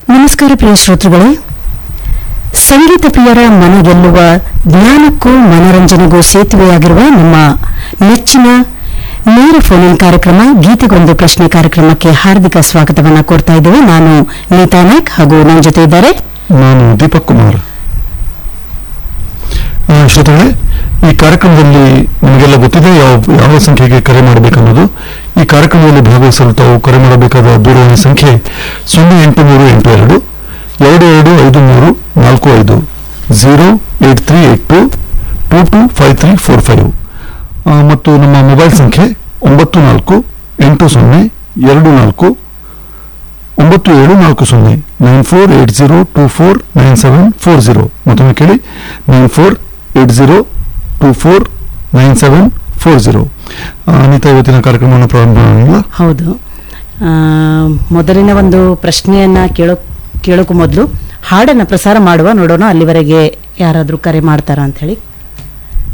ನಮಸ್ಕಾರ ಪ್ರಿಯ ಶ್ರೋತೃಗಳೇ ಸಂಗೀತ ಪ್ರಿಯರ ಮನ ಗೆಲ್ಲುವ ಜ್ಞಾನಕ್ಕೂ ಮನರಂಜನೆಗೂ ಸೇತುವೆಯಾಗಿರುವ ನಮ್ಮ ನೆಚ್ಚಿನ ನೇರ ಫೋನ್ ಕಾರ್ಯಕ್ರಮ ಗೀತೆಗೊಂದು ಪ್ರಶ್ನೆ ಕಾರ್ಯಕ್ರಮಕ್ಕೆ ಹಾರ್ದಿಕ ಸ್ವಾಗತವನ್ನ ಕೋರ್ತಾ ಇದ್ದೇವೆ ನಾನು ನೀತಾ ನಾಯ್ಕ್ ಹಾಗೂ ನನ್ನ ಜೊತೆ ಇದ್ದಾರೆ ನಾನು ದೀಪಕ್ ಕುಮಾರ್ ಆ, ಶ್ರೋತೃಗಳೇ ಈ ಕಾರ್ಯಕ್ರಮದಲ್ಲಿ ನಿಮಗೆಲ್ಲ ಗೊತ್ತಿದೆ ಯಾವ ಯಾವ ಸಂಖ್ಯೆಗೆ ಕರೆ ಮಾಡಬೇಕನ್ನೋದು ಈ ಕಾರ್ಯಕ್ರಮದಲ್ಲಿ ಭಾಗವಹಿಸಲು ತಾವು ಕರೆ ಮಾಡಬೇಕಾದ ದೂರವಾಣಿ ಸಂಖ್ಯೆ ಸೊನ್ನೆ ಎಂಟು ಮೂರು ಎಂಟು ಎರಡು ಎರಡು ಎರಡು ಐದು ಮೂರು ನಾಲ್ಕು ಐದು zero eight three eight two two two five three four five ಮತ್ತು ನಮ್ಮ ಮೊಬೈಲ್ ಸಂಖ್ಯೆ ಒಂಬತ್ತು ನಾಲ್ಕು ಎಂಟು ಸೊನ್ನೆ ಎರಡು ನಾಲ್ಕು ಒಂಬತ್ತು ಏಳು ನಾಲ್ಕು ಸೊನ್ನೆ nine four eight zero two four nine seven four zero ಮತ್ತೊಮ್ಮೆ ಕೇಳಿ nine four eight zero two four nine seven four zero Anita ಇವತ್ತಿನ ಕಾರ್ಯಕ್ರಮವನ್ನು ಪ್ರಾರಂಭ ಮಾಡೋಣ ಹೌದು ಆ, ಮೊದಲಿನ ಒಂದು ಪ್ರಶ್ನೆಯನ್ನ ಕೇಳೋ ಕೇಳೋಕ್ಕೂ ಮೊದಲು ಹಾಡನ್ನ ಪ್ರಸಾರ ಮಾಡುವ ನೋಡೋಣ ಅಲ್ಲಿವರೆಗೆ ಯಾರಾದರೂ ಕರೆ ಮಾಡ್ತಾರಾ ಅಂತ ಹೇಳಿ